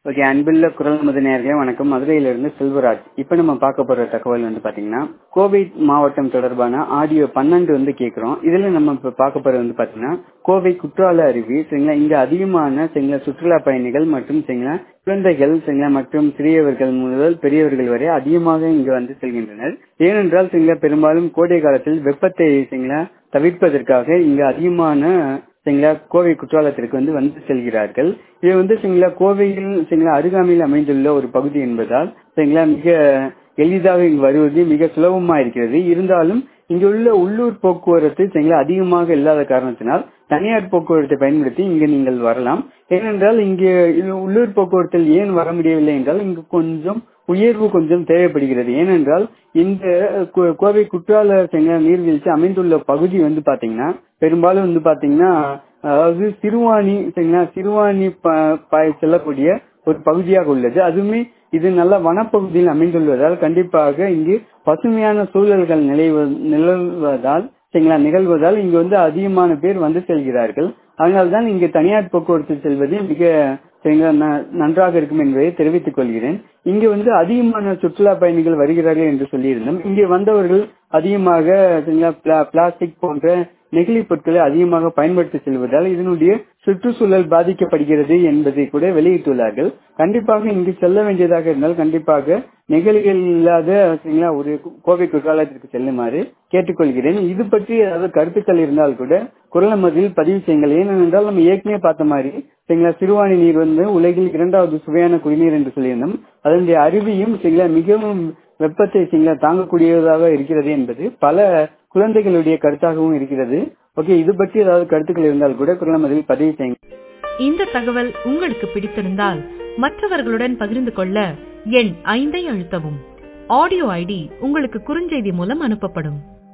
okay அன்புள்ள குரல் முத நேர்களே வணக்கம் மதுரையிலிருந்து செல்வராஜ் இப்ப நம்ம பார்க்க போற தகவல் வந்து பாத்தீங்கன்னா கோவை மாவட்டம் தொடர்பான ஆடியோ பன்னெண்டு வந்து கேக்குறோம் இதுல நம்ம இப்ப பார்க்க போறது வந்து பாத்தீங்கன்னா கோவை குற்றால அருவி சரிங்களா இங்க அதிகமான சரிங்களா சுற்றுலா பயணிகள் மற்றும் சரிங்களா குழந்தைகள் சரிங்களா மற்றும் சிறியவர்கள் முதல் பெரியவர்கள் வரை அதிகமாக இங்கு வந்து செல்கின்றனர் ஏனென்றால் சரிங்களா பெரும்பாலும் கோடை காலத்தில் வெப்பத்தை சரிங்களா தவிர்ப்பதற்காக இங்கு அதிகமான சரிங்களா கோவை குற்றாலத்திற்கு வந்து வந்து செல்கிறார்கள் இது வந்து சரிங்களா கோவையில் சரிங்களா அருகாமையில் அமைந்துள்ள ஒரு பகுதி என்பதால் சரிங்களா மிக எளிதாக இங்கு வருவது மிக சுலபமா இருக்கிறது இருந்தாலும் இங்குள்ள உள்ளூர் போக்குவரத்து சரிங்களா அதிகமாக இல்லாத காரணத்தினால் தனியார் போக்குவரத்தை பயன்படுத்தி இங்கு நீங்கள் வரலாம் ஏனென்றால் இங்கு உள்ளூர் போக்குவரத்தில் ஏன் வர முடியவில்லை என்றால் இங்கு கொஞ்சம் உயர்வு கொஞ்சம் தேவைப்படுகிறது ஏனென்றால் இந்த கோவை குற்றால செங்க நீர்வீழ்ச்சி அமைந்துள்ள பகுதி வந்து பாத்தீங்கன்னா பெரும்பாலும் வந்து பாத்தீங்கன்னா அதாவது சிறுவாணி சரிங்களா சிறுவாணி செல்லக்கூடிய ஒரு பகுதியாக உள்ளது அதுவுமே இது நல்ல வனப்பகுதியில் அமைந்துள்ளதால் கண்டிப்பாக இங்கு பசுமையான சூழல்கள் நிலவுவதால் சரிங்களா நிகழ்வதால் இங்கு வந்து அதிகமான பேர் வந்து செல்கிறார்கள் அதனால்தான் இங்கு தனியார் போக்குவரத்து செல்வது மிக சரிங்களா நன்றாக இருக்கும் என்பதை தெரிவித்துக் கொள்கிறேன் இங்கு வந்து அதிகமான சுற்றுலா பயணிகள் வருகிறார்கள் என்று சொல்லியிருந்தோம் இங்கே வந்தவர்கள் அதிகமாக சரிங்களா பிளாஸ்டிக் போன்ற நெகிழி பொருட்களை அதிகமாக பயன்படுத்தி செல்வதால் இதனுடைய சுற்றுச்சூழல் பாதிக்கப்படுகிறது என்பதை கூட வெளியிட்டுள்ளார்கள் கண்டிப்பாக இங்கு செல்ல வேண்டியதாக இருந்தால் கண்டிப்பாக நெகிழிகள் இல்லாத சரிங்களா ஒரு கோவை குற்றாலத்திற்கு செல்லுமாறு கேட்டுக்கொள்கிறேன் இது பற்றி ஏதாவது கருத்துக்கள் இருந்தால் கூட குரல் மதில் பதிவு செய்யுங்கள் ஏனென்றால் நம்ம ஏற்கனவே பார்த்த மாதிரி சரிங்களா சிறுவாணி நீர் வந்து உலகில் இரண்டாவது சுவையான குடிநீர் என்று சொல்லியிருந்தோம் அதனுடைய அருவியும் சரிங்களா மிகவும் வெப்பத்தை சரிங்களா தாங்கக்கூடியதாக இருக்கிறது என்பது பல குழந்தைகளுடைய கருத்தாகவும் இருக்கிறது ஓகே இது பற்றி ஏதாவது கருத்துக்கள் இருந்தால் கூட குரல் மதில் பதிவு செய்யுங்க இந்த தகவல் உங்களுக்கு பிடித்திருந்தால் மற்றவர்களுடன் பகிர்ந்து கொள்ள எண் ஐந்தை அழுத்தவும் ஆடியோ ஐடி உங்களுக்கு குறுஞ்செய்தி மூலம் அனுப்பப்படும்